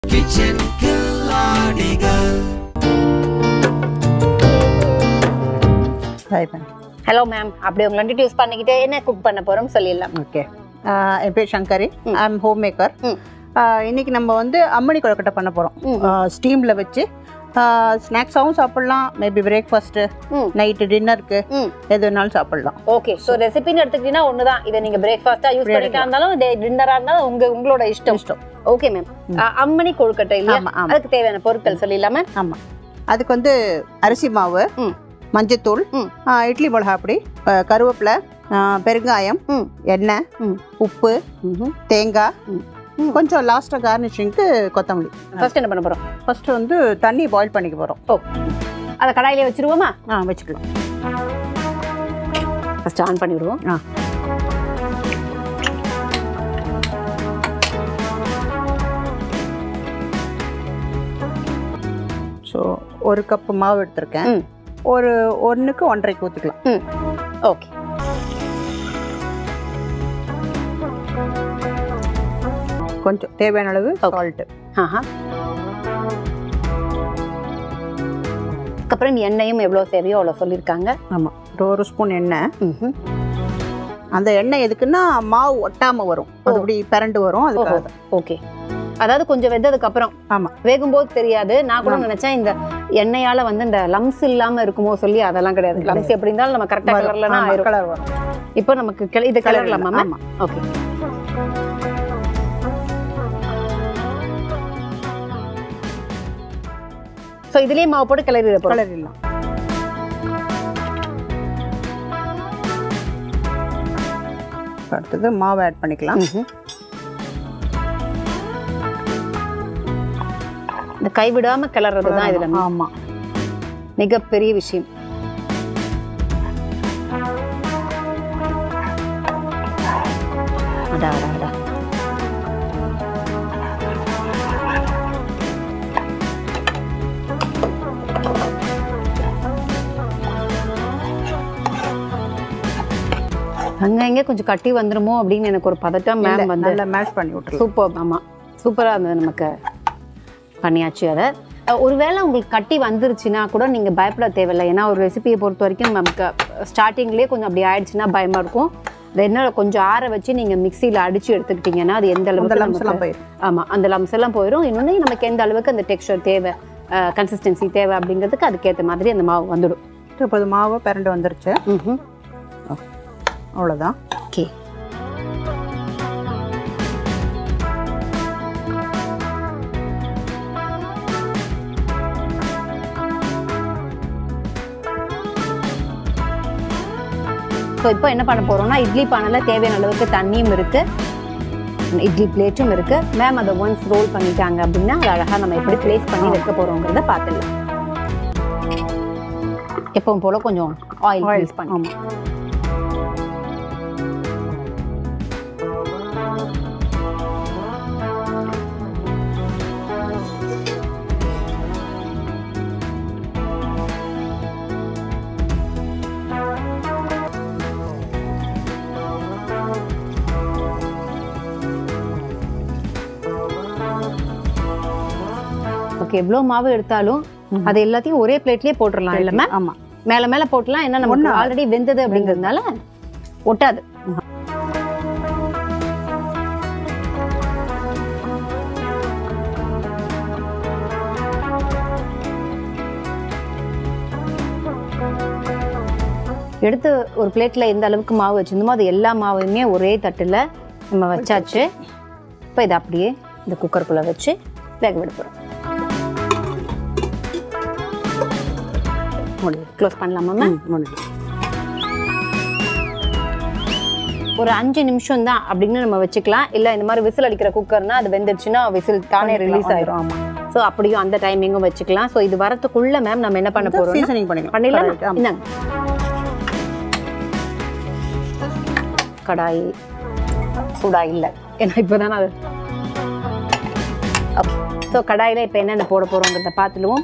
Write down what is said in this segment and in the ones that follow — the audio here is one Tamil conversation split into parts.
கிச்சன் கில்லாடிகள் ட்ரை பண்ணி ஹலோ மேம் அப்படி உங்களை இன்ட்ரடியூஸ் பண்ணிக்கிட்டு என்ன குக் பண்ண போறோம் சொல்லிடலாம் ஓகே என் பேர் சங்கரி ம். ஐ எம் ஹோம் மேக்கர் ம். இன்னைக்கு நம்ம வந்து அம்மணி கொழுக்கட்டை பண்ண போகிறோம் ம். ஸ்டீமில் வச்சு ஸ்நாக்ஸாகவும் சாப்பிட்லாம் மேபி பிரேக்ஃபாஸ்ட்டு ம். நைட்டு டின்னருக்கு ம் எது வேணாலும் சாப்பிட்லாம் ஓகே ஸோ ரெசிபின்னு எடுத்துக்கிட்டீங்கன்னா ஒன்று தான் இதை நீங்கள் பிரேக்ஃபாஸ்ட்டாக யூஸ் இப்படி பண்ணிட்டா இருந்தாலும் டின்னராக இருந்தாலும் உங்க உங்களோட இஷ்டம் இஷ்டம் ஓகே மேம் அம்மணி கொழுக்கட்டை இல்லையா ஆமாம் ஆமாம் அதுக்கு தேவையான பொருட்கள் சொல்லிடலாமா ஆமாம் அதுக்கு வந்து அரிசி மாவு ம். மஞ்சத்தூள் ம். ஆ, இட்லி மிளகா பொடி ஆ, கருவேப்பிலை ஆ, பெருங்காயம் ம் எண்ணெய் ம். உப்பு ம் தேங்காய் ம். ம். கொஞ்சம் லாஸ்ட்டாக கார்னிஷிங்க்கு கொத்தமல்லி ஃபர்ஸ்ட் என்ன பண்ண போறோம் ஃபஸ்ட்டு வந்து தண்ணி பாயில் பண்ணிக்க போகிறோம் ஓ அதை கடாயிலே வச்சிருவோமா ஆ வச்சுக்கலாம் ஃபர்ஸ்ட் ஆன் பண்ணி விடுவோம் ஆ ஸோ ஒரு கப்பு மாவு எடுத்திருக்கேன் ம் ஒரு ஒன்றுக்கு ஒன்றரைக்கு ஊற்றிக்கலாம் ம் ஓகே கொஞ்சம் தேவையான அளவு சால்ட்டு ஆஹா அதுக்கப்புறம் எண்ணெயும் எவ்வளோ தேவையோ அவ்வளோ சொல்லியிருக்காங்க ஆமாம் ஒரு ஒரு ஸ்பூன் எண்ணெய் ம்ஹும். அந்த எண்ணெய் எதுக்குன்னா மாவு ஒட்டாமல் வரும் அது இப்படி பிறண்டு வரும் ஓஹோ அதுக்காக ஓகே அதாவது கொஞ்சம் வெந்ததுக்கு அப்புறம் ஆமாம் வேகும்போது தெரியாது நான் கூட நினைச்சேன் இந்த எண்ணெயால வந்து இந்த லம்ஸ் இல்லாம இருக்குமோ சொல்லி அதெல்லாம் கிடையாது லம்ஸ் எப்படி இருந்தாலும் நம்ம கரெக்டா கலர்லனா ஆயிரும் கலர் வரும் இப்போ நமக்கு கிள- இது கலர்லாமா ஆமாம் ஓகே ஸோ இதுலயே மாவு போட்டு கிளறி போகிறோம் கலர் இல்லாம் அடுத்தது மாவு ஆட் பண்ணிக்கலாம் இந்த கைவிடாம கிளறது தான் இதுல ஆமாம் மிகப்பெரிய விஷயம் அடா அடா அடா அங்க இங்க கொஞ்சம் கட்டி வந்துருமோ அப்படின்னு எனக்கு ஒரு பதட்டம் மேம் வந்து நல்லா மேஷ் பண்ணி விட்டுருலாம் சூப்பர் ஆமாம் சூப்பராக இருந்தது நமக்கு பண்ணியாச்சு அதை அஹ் ஒருவேளை உங்களுக்கு கட்டி வந்துருச்சுன்னா கூட நீங்கள் பயப்பட தேவையில்லை ஏன்னா ஒரு ரெசிபியை பொறுத்த வரைக்கும் நமக்கு ஸ்டார்டிங்லேயே கொஞ்சம் அப்படி ஆயிடுச்சுன்னா பயமாக இருக்கும் அது என்ன கொஞ்சம் ஆற வச்சு நீங்கள் மிக்சியில் அடித்து எடுத்துக்கிட்டிங்கன்னா அது எந்த அந்த அளவுக்கு லம்ஸ் எல்லாம் நமக்கு போயிடும் ஆமாம் அந்த லம்ஸ் எல்லாம் போயிடும் இன்னொன்று நமக்கு எந்த அளவுக்கு அந்த டெக்ஸ்டர் தேவை கன்சிஸ்டன்சி தேவை அப்படிங்கிறதுக்கு அதுக்கேற்ற மாதிரி அந்த மாவு வந்துடும் இப்போ அது மாவு பிறண்டு வந்துருச்சு ம் அவ்வளோதான் ஓகே ஸோ இப்போ என்ன பண்ண போறோம்னா இட்லி பானையில் தேவையான அளவுக்கு தண்ணியும் இருக்கு இட்லி பிளேட்டும் இருக்கு மேம் அதை ஒன்ஸ் ரோல் பண்ணிட்டாங்க அப்படின்னா அதை அழகாக நம்ம எப்படி ப்ளேஸ் பண்ணி வைக்க போறோங்கிறத பார்த்துடலாம் எப்பவும் போல கொஞ்சம் ஆயில் யூஸ் பண்ணி ஆமாம் ஓகே எவ்வளோ மாவு எடுத்தாலும் அது எல்லாத்தையும் ஒரே பிளேட்லயே போட்டுடலாம் இல்ல மேம் ஆமாம் மேல மேல போட்டுலாம் ஏன்னா நமக்கு ஒண்ணா. ஆல்ரெடி வெந்தது அப்படிங்கிறதுனால ஒட்டாது எடுத்து ஒரு பிளேட்ல எந்த அளவுக்கு மாவு வச்சிருந்தோமோ அது எல்லா மாவையுமே ஒரே தட்டுல நம்ம வச்சாச்சு இப்போ இதை அப்படியே இந்த குக்கருக்குள்ள வச்சு வேக விட போறோம் க்ளோஸ் பண்ணலாமா மேம் முடியும் ஒரு அஞ்சு நிமிஷம் தான் அப்படின்னு நம்ம வச்சுக்கலாம் இல்ல இந்த மாதிரி விசில் அடிக்கிற குக்கர்னா அது வெந்துடுச்சுன்னா விசில் தானே ரிலீஸ் ஆயிடும் ஆமாம் ஸோ அப்படியும் அந்த டைமிங்கும் வச்சுக்கலாம் ஸோ இது வரத்துக்குள்ள மேம் நம்ம என்ன பண்ண போறோம் சீசனிங் பண்ணிக்கலாம் பண்ணிடலாம் Correct, ஆமா. இந்தாங்க கடாய் சூடா இல்லை ஏன்னா இப்போதானே அது ஓகே ஸோ கடாயில் இப்போ என்னென்ன போட போகிறோங்கிறத பார்த்துடுவோம்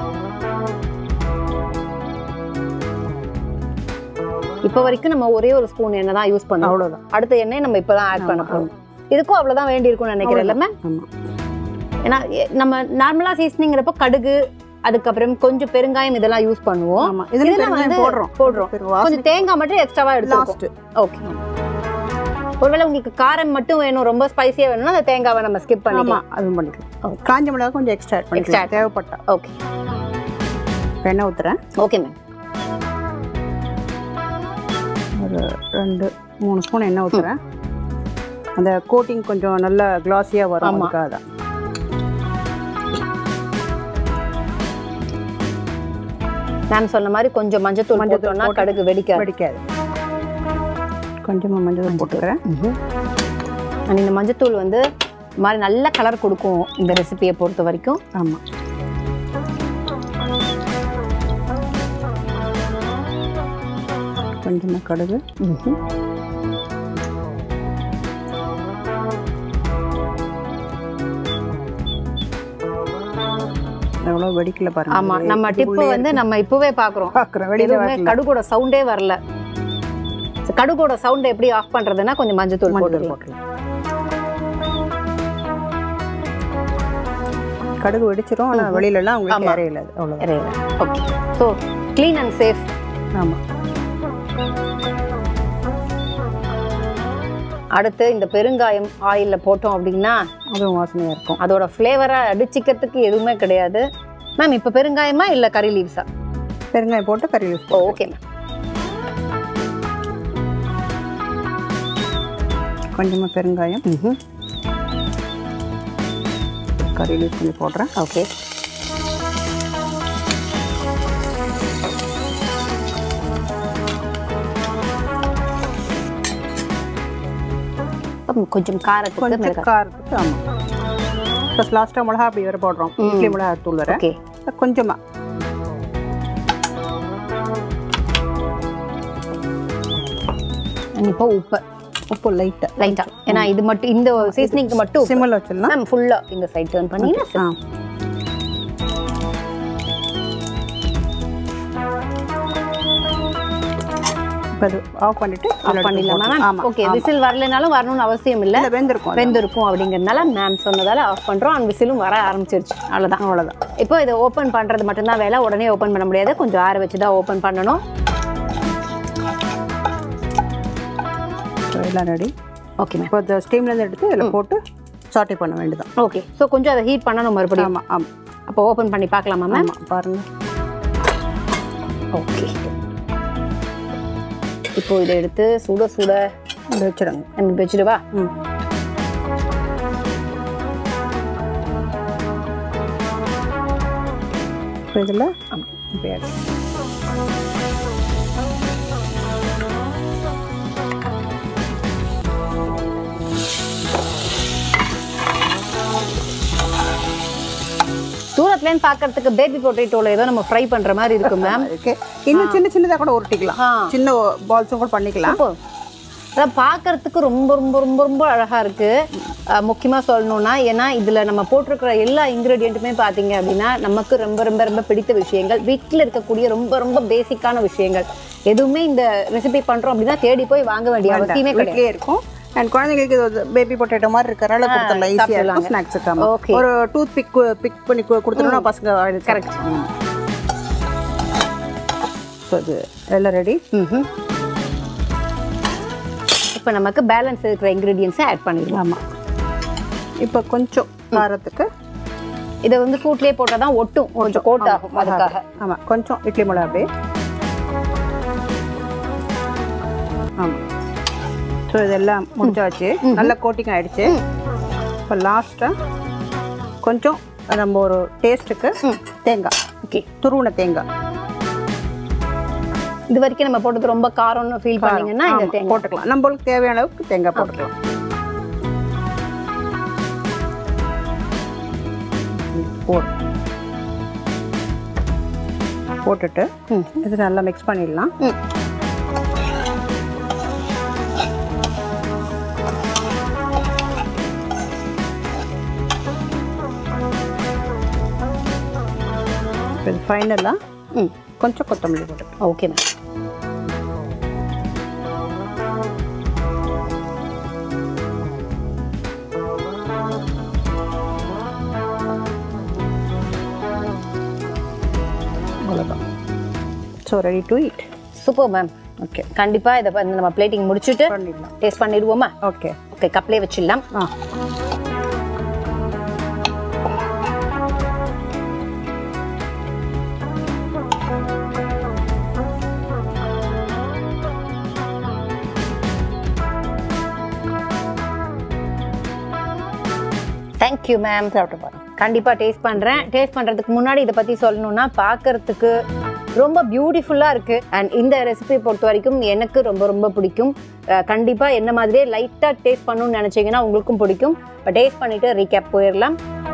இப்போ வரைக்கும் நம்ம ஒரே ஒரு ஸ்பூன் எண்ணெய் தான் யூஸ் பண்ணோம் அவ்வளோதான் அடுத்த எண்ணெய் நம்ம இப்போ தான் ஆட் பண்ண போகிறோம் இதுக்கும் அவ்வளோதான் வேண்டி இருக்கும்னு நினைக்கிறேன் இல்ல மேம் ஆமாம் ஏன்னா எ- நம்ம நார்மலா சீசனிங்கிறப்போ கடுகு அதுக்கப்புறம் கொஞ்சம் பெருங்காயம் இதெல்லாம் யூஸ் பண்ணுவோம் ஆமா இதுல இதுல பெருங்காயம் வந்து போடுறோம் போடுறோம் பெரு- வாசனை கொஞ்சம் தேங்காய் மட்டும் எக்ஸ்ட்ராவா எடுத்துருக்கோம் லாஸ்ட் ஓகே ஒருவேளை உங்களுக்கு காரம் மட்டும் வேணும் ரொம்ப ஸ்பைசியா வேணும்னா அந்த தேங்காவை நம்ம ஸ்கிப் ஆமா பண்ணிக்கலாம் அதுவும் பண்ணிக்கலாம் காஞ்ச மிளகா கொஞ்சம் எக்ஸ்ட்ரா ஆட் Extra பண்ணிக்கலாம் add தேவைப்பட்டா ஓகே இப்ப எண்ணெய் ஊத்துறேன் ஓகே மேம் ஒரு ரெண்டு மூணு ஸ்பூன் எண்ணெய் ஊத்துறேன் அந்த கோட்டிங் கொஞ்சம் நல்ல கிளாஸியா வரும் ஆமா. அதுக்காக தான் மேம் சொன்ன மாதிரி கொஞ்சம் மஞ்சத்தூள் மஞ்சத்தூள் போட்டோம்னா போட்டு- கடுகு வெடிக்காது வெடிக்காது கொஞ்சமா மஞ்சள் போட்டுக்கிறேன் அண்ட் இந்த மஞ்சத்தூள் வந்து இந்த மாதிரி நல்ல கலர் கொடுக்கும் இந்த ரெசிபியை பொறுத்த வரைக்கும் ஆமா கொஞ்சமா கடுகு எவ்வளவு வெடிக்கல பாருங்க ஆமா இது நம்ம டிப்பு இதுக்குள்ளே வந்து நம்ம இப்பவே பாக்குறோம் பாக்குறேன் வெளியில எதுவுமே வரல கடுகோட சவுண்டே வரல So, கடுகோட சவுண்ட் எப்படி ஆஃப் பண்றதுன்னா கொஞ்சம் மஞ்சத்தூள் மஞ்சள் போட்டுக்கலாம் போட்டுக்கலாம் கடுகு வெடிச்சிரும் ஆனா வெளியில எல்லாம் உங்களுக்கு ஆமா. அறையில அது அவ்வளவுதான் okay so clean and safe ஆமா அடுத்து இந்த பெருங்காயம் ஆயில்ல போட்டோம் அப்படின்னா அதுவும் வாசனையா இருக்கும் அதோட ஃப்ளேவரை அடிச்சிக்கிறதுக்கு எதுவுமே கிடையாது மேம் இப்போ பெருங்காயமா இல்ல கறி லீவ்ஸா பெருங்காயம் போட்டு கறி யூஸ் ஓ ஓகே மேம் கொஞ்சமா பெருங்காயம் கறி யூஸ் பண்ணி போடுறேன் ஓகே கொஞ்சம் காரத்துக்கு கொஞ்சம் மிளகாய் காரத்துக்கு ஆமா ஃபர்ஸ்ட் லாஸ்ட்டாக மிளகா அப்படி வேற போடுறோம் இட்லி மிளகா தூள் வர ஓகே கொஞ்சமா இப்போ உப்பு உப்பு லைட்டாக லைட்டா ஏன்னா இது மட்டும் இந்த சீசனிங்க்கு மட்டும் உப்பு. சிம்மில் வச்சிடலாம் மேம் ஃபுல்லா இந்த சைடு டர்ன் பண்ணீங்கன்னா ஆ இப்போ அது ஆஃப் பண்ணிட்டு ஆஃப் பண்ணிடலாமா மேம் ஆமா ஓகே விசில் வரலைனாலும் வரணும்னு அவசியம் இல்லை இல்லை வெந்திருக்கும் அது. வெந்திருக்கும் அப்படிங்கிறதுனால மேம் சொன்னதால ஆஃப் பண்றோம் அண்ட் விசிலும் வர ஆரம்பிச்சிருச்சு அவ்வளவுதான் அவ்வளோதான் இப்போ இதை ஓப்பன் பண்றது மட்டும்தான் வேலை உடனே ஓப்பன் பண்ண முடியாது கொஞ்சம் ஆற வச்சு தான் ஓப்பன் பண்ணணும் எல்லாம் ரெடி ஓகே மேம் இப்போ இந்த ஸ்டீம்லேருந்து எடுத்து இதில் போட்டு சாட்டை பண்ண வேண்டியதான் ஓகே ஸோ கொஞ்சம் அதை ஹீட் பண்ணணும் மறுபடியும் ஆமாம் ஆமாம் அப்போ ஓப்பன் பண்ணி பார்க்கலாமா மேம் ஆமாம் பாருங்க ஓகே இப்போ இதை எடுத்து சுட சுட இதை வச்சிடுங்க நம்ம வச்சுடுவா ம் இப்போ இதில் இப்போ எடு. தூரத்துலேருந்து பார்க்கறதுக்கு பேபி பொட்டேட்டோல ஏதோ நம்ம ஃப்ரை பண்ற மாதிரி இருக்கும் மேம் இருக்கு இன்னும் சின்ன சின்னதாக கூட உருட்டிக்கலாம் ஆ. சின்ன பால்ஸும் கூட பண்ணிக்கலாம் அப்போ அதான் பார்க்கறதுக்கு ரொம்ப ரொம்ப ரொம்ப ரொம்ப அழகா இருக்கு அஹ் முக்கியமா சொல்லணும்னா ஏன்னா இதுல நம்ம போட்டிருக்கிற எல்லா இன்கிரீடியண்ட்டுமே பாத்தீங்க அப்படின்னா நமக்கு ரொம்ப ரொம்ப ரொம்ப பிடித்த விஷயங்கள் வீட்டில் இருக்கக்கூடிய ரொம்ப ரொம்ப பேசிக்கான விஷயங்கள் எதுவுமே இந்த ரெசிபி பண்றோம் அப்படின்னா தேடி போய் வாங்க வேண்டிய அவசியமே கிடையாது வீட்லயே இருக்கும் அண்ட் குழந்தைங்களுக்கு இது பேபி பொட்டேட்டோ மாதிரி இருக்கிறனால கொடுத்துடலாம் ஈஸியாக இருக்கும் ஸ்நாக்ஸுக்கு Okay. ஒரு டூத் பிக் பிக் பண்ணி கு- கொடுத்துட்டோம்னா பசங்க Correct. ஸோ இது எல்லாம் ரெடி ம்ஹும். இப்போ நமக்கு பேலன்ஸ் இருக்கிற இன்கிரீடியன்ஸை ஆட் பண்ணிடலாம் ஆமாம் இப்போ கொஞ்சம் காரத்துக்கு இதை வந்து சூட்லேயே போட்டால் தான் ஒட்டும் கொஞ்சம் கோட் ஆகும் அதுக்காக ஆமாம் கொஞ்சம் இட்லி மிளகா அப்படியே ஆமாம் ஸோ இதெல்லாம் முடிஞ்சாச்சு நல்ல கோட்டிங் ஆயிடுச்சு இப்போ லாஸ்ட்டாக கொஞ்சம் நம்ம ஒரு டேஸ்ட்டுக்கு தேங்காய் ஓகே துருவின தேங்காய் இது வரைக்கும் நம்ம போட்டது ரொம்ப காரம்னு ஃபீல் பண்ணீங்கன்னா இந்த ஆமா, தேங்காய் போட்டுக்கலாம் நம்மளுக்கு தேவையான அளவுக்கு தேங்காய் போட்டுக்கலாம் போடு போட்டுட்டு ம். இது நல்லா மிக்ஸ் பண்ணிடலாம் ம். இது ஃபைனலாக ம் கொஞ்சம் கொத்தமல்லி போட்டு ஓகே மேம் அவ்வளோதான் so ready to eat super ma'am okay கண்டிப்பா இதை வந்து நம்ம பிளேட்டிங் முடிச்சுட்டு பண்ணிடலாம் டேஸ்ட் பண்ணிடுவோமா ஓகே ஓகே கப்லேயே வச்சிடலாம் ஆ தேங்க்யூ மேம் சாப்பிட்டு பாருங்க கண்டிப்பாக டேஸ்ட் பண்ணுறேன் டேஸ்ட் பண்ணுறதுக்கு முன்னாடி இதை பற்றி சொல்லணும்னா பார்க்கறதுக்கு ரொம்ப பியூட்டிஃபுல்லாக இருக்குது அண்ட் இந்த ரெசிபி பொறுத்த வரைக்கும் எனக்கு ரொம்ப ரொம்ப பிடிக்கும் கண்டிப்பாக என்ன மாதிரியே லைட்டாக டேஸ்ட் பண்ணணும்னு நினச்சிங்கன்னா உங்களுக்கும் பிடிக்கும் இப்போ டேஸ்ட் பண்ணிவிட்டு ரீகேப் போயிடலாம்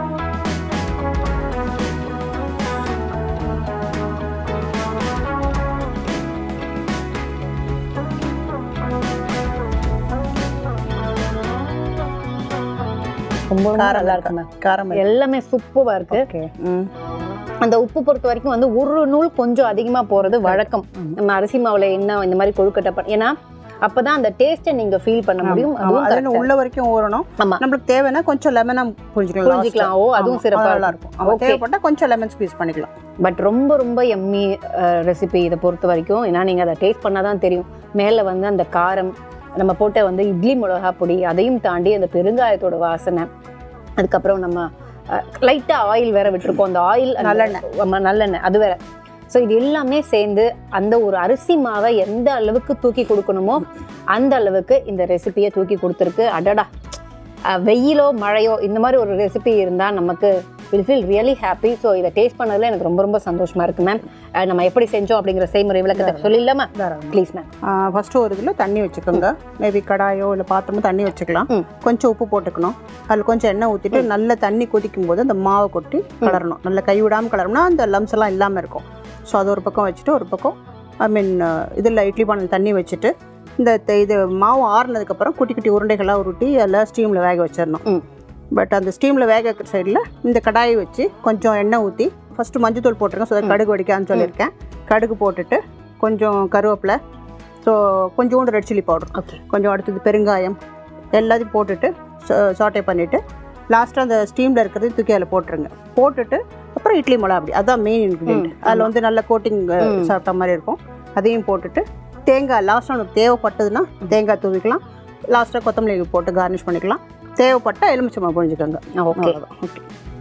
ரொம்ப ரொம்ப நல்லா இருக்கு மேம் காரம் எல்லாமே சூப்பராக இருக்கு ஓகே ம் அந்த உப்பு பொறுத்த வரைக்கும் வந்து ஒரு நூல் கொஞ்சம் அதிகமா போறது வழக்கம் நம்ம அரிசி மாவுல என்ன இந்த மாதிரி கொழுக்கட்டை பண்ண ஏன்னா அப்பதான் அந்த டேஸ்ட்டை நீங்க ஃபீல் பண்ண முடியும் ஆமா, அதுவும் அது correct இன்னும் உள்ள வரைக்கும் ஊறணும் ஆமா. நம்மளுக்கு தேவைன்னா கொஞ்சம் லெமனா புரிஞ்சுக்கலாம் புரிஞ்சுக்கலாம். ஓ, அதுவும் சிறப்பா நல்லா இருக்கும். இருக்கும் ஆமா, Okay. தேவைப்பட்டா கொஞ்சம் லெமன் ஸ்குவீஸ் பண்ணிக்கலாம் பட் ரொம்ப ரொம்ப எம்மி ரெசிபி இதை பொறுத்த வரைக்கும் ஏன்னா நீங்க அதை டேஸ்ட் பண்ணாதான் தெரியும் மேல வந்து அந்த காரம் நம்ம போட்ட வந்து இட்லி மிளகா பொடி அதையும் தாண்டி அந்த பெருங்காயத்தோட வாசனை அதுக்கப்புறம் நம்ம லைட்டா ஆயில் வேற விட்டுருக்கோம் அந்த ஆயில் நல்லெண்ணெய் நல்லெண்ணெய் அது வேற ஸோ இது எல்லாமே சேர்ந்து அந்த ஒரு அரிசி மாவை எந்த அளவுக்கு தூக்கி கொடுக்கணுமோ அந்த அளவுக்கு இந்த ரெசிபியை தூக்கி கொடுத்துருக்கு அடடா அஹ் வெயிலோ மழையோ இந்த மாதிரி ஒரு ரெசிபி இருந்தால் நமக்கு will feel really happy so இதை டேஸ்ட் பண்ணதில் எனக்கு ரொம்ப ரொம்ப சந்தோஷமா இருக்கு மேம் நம்ம எப்படி செஞ்சோம் அப்படிங்கிற செய்முறை விளக்கத்தை சொல்லிடலாமா ப்ளீஸ் மேம் ஃபர்ஸ்ட் ஒரு இதில் தண்ணி வச்சுக்கோங்க மேபி கடாயோ இல்லை பாத்திரமோ தண்ணி வச்சுக்கலாம் ம். கொஞ்சம் உப்பு போட்டுக்கணும் அதில் கொஞ்சம் எண்ணெய் ஊற்றிட்டு நல்ல தண்ணி கொதிக்கும் போது அந்த மாவை கொட்டி கலரணும் நல்ல கை விடாமல் கலரணும்னா அந்த லம்ஸ் எல்லாம் இல்லாமல் இருக்கும் ஸோ அது ஒரு பக்கம் வச்சுட்டு ஒரு பக்கம் ஐ மீன் இதில் இட்லி பானையில் தண்ணி வச்சுட்டு இந்த த- இது மாவு ஆறுனதுக்கப்புறம் குட்டி குட்டி உருண்டைகளாக உருட்டி அதில் ஸ்டீமில் வேக வச்சிடணும் ம். பட் அந்த ஸ்டீமில் வேக வைக்கிற சைடில் இந்த கடாயை வச்சு கொஞ்சம் எண்ணெய் ஊற்றி ஃபஸ்ட்டு மஞ்சத்தூள் போட்டுருங்க ஸோ கடுகு வடிக்கான்னு சொல்லியிருக்கேன் கடுகு போட்டுட்டு கொஞ்சம் கருவேப்பிலை ஸோ கொஞ்சோண்டு ரெட் சில்லி பவுடர் ஓகே கொஞ்சம் அடுத்தது பெருங்காயம் எல்லாத்தையும் போட்டுட்டு சாட்டே பண்ணிவிட்டு லாஸ்ட்டாக அந்த ஸ்டீமில் இருக்கிறதையும் தூக்கி அதில் போட்டுருங்க போட்டுட்டு அப்புறம் இட்லி மிளகா அப்படி அதான் மெயின் இன்க்ரீடியன்ட் அதில் வந்து நல்ல கோட்டிங் சாப்பிட்ட மாதிரி இருக்கும் அதையும் போட்டுட்டு தேங்காய் லாஸ்ட்டாக நமக்கு தேவைப்பட்டதுன்னா தேங்காய் தூவிக்கலாம் லாஸ்ட்டாக கொத்தமல்லி போட்டு கார்னிஷ் பண்ணிக்கலாம் தேவைப்பட்டால் எலுமிச்சம்பழம் புரிஞ்சுக்கோங்க ஓகே ஓகே